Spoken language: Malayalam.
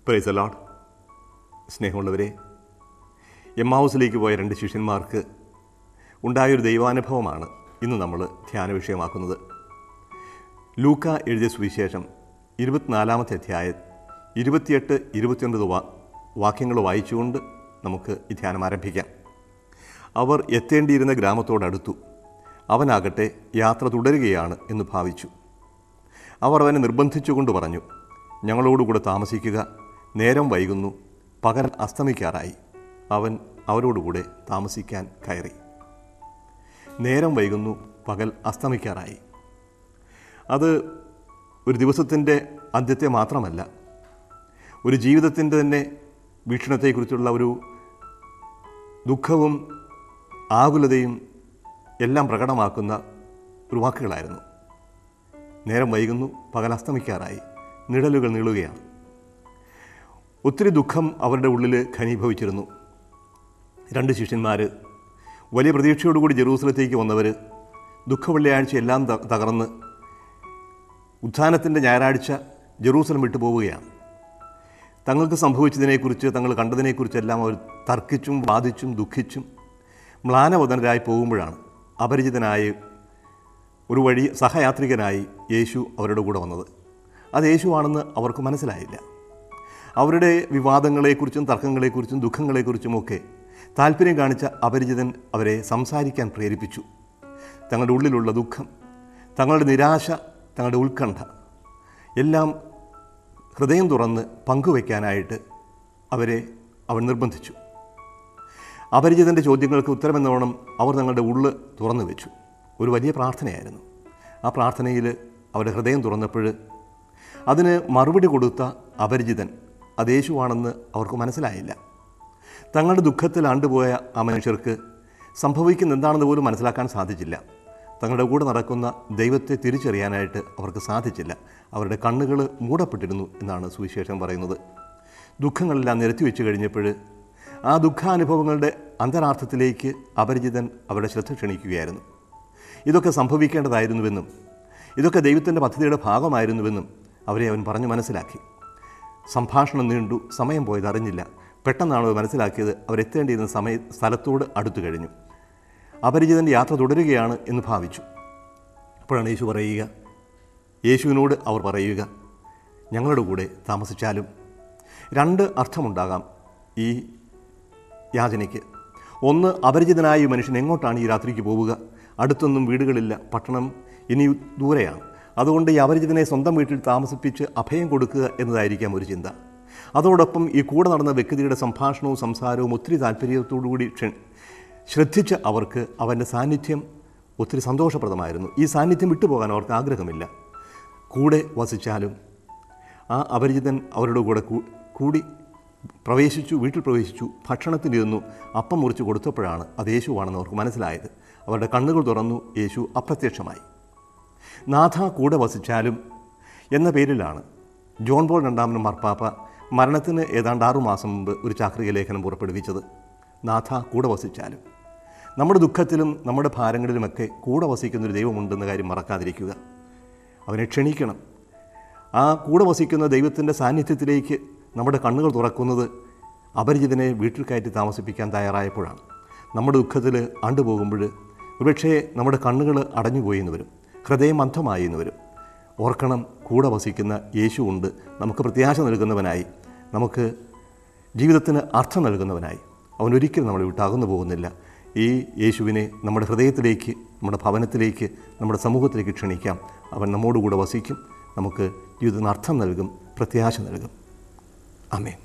പ്രൈസ് അലോഡ് സ്നേഹമുള്ളവരെ എം ഹൗസിലേക്ക് പോയ രണ്ട് ശിഷ്യന്മാർക്ക് ഉണ്ടായൊരു ദൈവാനുഭവമാണ് ഇന്ന് നമ്മൾ ധ്യാന വിഷയമാക്കുന്നത് ലൂക്ക എഴുതിയ സുവിശേഷം ഇരുപത്തിനാലാമത്തെ അധ്യായം ഇരുപത്തിയെട്ട് ഇരുപത്തിയൊൻപത് വാ വാക്യങ്ങൾ വായിച്ചുകൊണ്ട് നമുക്ക് ഈ ധ്യാനം ആരംഭിക്കാം അവർ എത്തേണ്ടിയിരുന്ന ഗ്രാമത്തോടടുത്തു അവനാകട്ടെ യാത്ര തുടരുകയാണ് എന്ന് ഭാവിച്ചു അവർ അവനെ നിർബന്ധിച്ചുകൊണ്ട് പറഞ്ഞു ഞങ്ങളോടുകൂടെ താമസിക്കുക നേരം വൈകുന്നു പകൽ അസ്തമിക്കാറായി അവൻ അവരോടുകൂടെ താമസിക്കാൻ കയറി നേരം വൈകുന്നു പകൽ അസ്തമിക്കാറായി അത് ഒരു ദിവസത്തിൻ്റെ അന്ത്യത്തെ മാത്രമല്ല ഒരു ജീവിതത്തിൻ്റെ തന്നെ വീക്ഷണത്തെക്കുറിച്ചുള്ള ഒരു ദുഃഖവും ആകുലതയും എല്ലാം പ്രകടമാക്കുന്ന ഒരു വാക്കുകളായിരുന്നു നേരം വൈകുന്നു പകൽ അസ്തമിക്കാറായി നിഴലുകൾ നീളുകയാണ് ഒത്തിരി ദുഃഖം അവരുടെ ഉള്ളിൽ ഘനീഭവിച്ചിരുന്നു രണ്ട് ശിഷ്യന്മാർ വലിയ പ്രതീക്ഷയോടുകൂടി ജെറൂസലത്തേക്ക് വന്നവർ ദുഃഖവെള്ളിയാഴ്ച എല്ലാം ത- തകർന്ന് ഉത്ഥാനത്തിൻ്റെ ഞായറാഴ്ച ജെറൂസലം വിട്ടു പോവുകയാണ് തങ്ങൾക്ക് സംഭവിച്ചതിനെക്കുറിച്ച് തങ്ങൾ കണ്ടതിനെക്കുറിച്ചെല്ലാം അവർ തർക്കിച്ചും വാദിച്ചും ദുഃഖിച്ചും മ്ലാനവദനരായി പോകുമ്പോഴാണ് അപരിചിതനായ ഒരു വഴി സഹയാത്രികനായി യേശു അവരുടെ കൂടെ വന്നത് അത് യേശുവാണെന്ന് അവർക്ക് മനസ്സിലായില്ല അവരുടെ വിവാദങ്ങളെക്കുറിച്ചും തർക്കങ്ങളെക്കുറിച്ചും ദുഃഖങ്ങളെക്കുറിച്ചുമൊക്കെ താല്പര്യം കാണിച്ച അപരിചിതൻ അവരെ സംസാരിക്കാൻ പ്രേരിപ്പിച്ചു തങ്ങളുടെ ഉള്ളിലുള്ള ദുഃഖം തങ്ങളുടെ നിരാശ തങ്ങളുടെ ഉത്കണ്ഠ എല്ലാം ഹൃദയം തുറന്ന് പങ്കുവയ്ക്കാനായിട്ട് അവരെ അവൻ നിർബന്ധിച്ചു അപരിചിതൻ്റെ ചോദ്യങ്ങൾക്ക് ഉത്തരമെന്നോണം അവർ തങ്ങളുടെ ഉള്ള് തുറന്നു വെച്ചു ഒരു വലിയ പ്രാർത്ഥനയായിരുന്നു ആ പ്രാർത്ഥനയിൽ അവരുടെ ഹൃദയം തുറന്നപ്പോൾ അതിന് മറുപടി കൊടുത്ത അപരിചിതൻ അത് യേശുവാണെന്ന് അവർക്ക് മനസ്സിലായില്ല തങ്ങളുടെ ദുഃഖത്തിൽ ആണ്ടുപോയ ആ മനുഷ്യർക്ക് സംഭവിക്കുന്ന എന്താണെന്ന് പോലും മനസ്സിലാക്കാൻ സാധിച്ചില്ല തങ്ങളുടെ കൂടെ നടക്കുന്ന ദൈവത്തെ തിരിച്ചറിയാനായിട്ട് അവർക്ക് സാധിച്ചില്ല അവരുടെ കണ്ണുകൾ മൂടപ്പെട്ടിരുന്നു എന്നാണ് സുവിശേഷം പറയുന്നത് ദുഃഖങ്ങളെല്ലാം നിരത്തി വെച്ച് കഴിഞ്ഞപ്പോൾ ആ ദുഃഖാനുഭവങ്ങളുടെ അന്തരാർത്ഥത്തിലേക്ക് അപരിചിതൻ അവരുടെ ശ്രദ്ധ ക്ഷണിക്കുകയായിരുന്നു ഇതൊക്കെ സംഭവിക്കേണ്ടതായിരുന്നുവെന്നും ഇതൊക്കെ ദൈവത്തിൻ്റെ പദ്ധതിയുടെ ഭാഗമായിരുന്നുവെന്നും അവരെ അവൻ പറഞ്ഞു മനസ്സിലാക്കി സംഭാഷണം നീണ്ടു സമയം പോയത് അറിഞ്ഞില്ല പെട്ടെന്നാണ് അവർ മനസ്സിലാക്കിയത് അവരെത്തേണ്ടിയിരുന്ന സമയ സ്ഥലത്തോട് അടുത്തു കഴിഞ്ഞു അപരിചിതൻ്റെ യാത്ര തുടരുകയാണ് എന്ന് ഭാവിച്ചു അപ്പോഴാണ് യേശു പറയുക യേശുവിനോട് അവർ പറയുക ഞങ്ങളുടെ കൂടെ താമസിച്ചാലും രണ്ട് അർത്ഥമുണ്ടാകാം ഈ യാചനയ്ക്ക് ഒന്ന് അപരിചിതനായ ഈ മനുഷ്യൻ എങ്ങോട്ടാണ് ഈ രാത്രിക്ക് പോവുക അടുത്തൊന്നും വീടുകളില്ല പട്ടണം ഇനി ദൂരെയാണ് അതുകൊണ്ട് ഈ അപരിചിതനെ സ്വന്തം വീട്ടിൽ താമസിപ്പിച്ച് അഭയം കൊടുക്കുക എന്നതായിരിക്കാം ഒരു ചിന്ത അതോടൊപ്പം ഈ കൂടെ നടന്ന വ്യക്തിയുടെ സംഭാഷണവും സംസാരവും ഒത്തിരി താല്പര്യത്തോടുകൂടി ക്ഷ ശ്രദ്ധിച്ച അവർക്ക് അവൻ്റെ സാന്നിധ്യം ഒത്തിരി സന്തോഷപ്രദമായിരുന്നു ഈ സാന്നിധ്യം വിട്ടുപോകാൻ അവർക്ക് ആഗ്രഹമില്ല കൂടെ വസിച്ചാലും ആ അപരിചിതൻ അവരുടെ കൂടെ കൂ- കൂടി പ്രവേശിച്ചു വീട്ടിൽ പ്രവേശിച്ചു ഭക്ഷണത്തിനിരുന്നു അപ്പം മുറിച്ച് കൊടുത്തപ്പോഴാണ് അത് യേശുവാണെന്ന് അവർക്ക് മനസ്സിലായത് അവരുടെ കണ്ണുകൾ തുറന്നു യേശു അപ്രത്യക്ഷമായി നാഥ കൂടെ വസിച്ചാലും എന്ന പേരിലാണ് ജോൺ പോൾ രണ്ടാമൻ മാർപ്പാപ്പ മരണത്തിന് ഏതാണ്ട് ആറുമാസം മുമ്പ് ഒരു ചാക്രിക ലേഖനം പുറപ്പെടുവിച്ചത് നാഥ കൂടെ വസിച്ചാലും നമ്മുടെ ദുഃഖത്തിലും നമ്മുടെ ഭാരങ്ങളിലുമൊക്കെ കൂടെ വസിക്കുന്നൊരു ദൈവമുണ്ടെന്ന കാര്യം മറക്കാതിരിക്കുക അവനെ ക്ഷണിക്കണം ആ കൂടെ വസിക്കുന്ന ദൈവത്തിൻ്റെ സാന്നിധ്യത്തിലേക്ക് നമ്മുടെ കണ്ണുകൾ തുറക്കുന്നത് അപരിചിതനെ വീട്ടിൽ കയറ്റി താമസിപ്പിക്കാൻ തയ്യാറായപ്പോഴാണ് നമ്മുടെ ദുഃഖത്തിൽ ആണ്ടുപോകുമ്പോൾ ഒരുപക്ഷേ നമ്മുടെ കണ്ണുകൾ അടഞ്ഞുപോയി എന്ന് വരും ഹൃദയം അന്ധമായി എന്ന് വരും ഓർക്കണം കൂടെ വസിക്കുന്ന യേശു ഉണ്ട് നമുക്ക് പ്രത്യാശ നൽകുന്നവനായി നമുക്ക് ജീവിതത്തിന് അർത്ഥം നൽകുന്നവനായി അവൻ ഒരിക്കലും നമ്മളെ വിട്ടകന്നു പോകുന്നില്ല ഈ യേശുവിനെ നമ്മുടെ ഹൃദയത്തിലേക്ക് നമ്മുടെ ഭവനത്തിലേക്ക് നമ്മുടെ സമൂഹത്തിലേക്ക് ക്ഷണിക്കാം അവൻ നമ്മോടുകൂടെ വസിക്കും നമുക്ക് ജീവിതത്തിന് അർത്ഥം നൽകും പ്രത്യാശ നൽകും ആമേൻ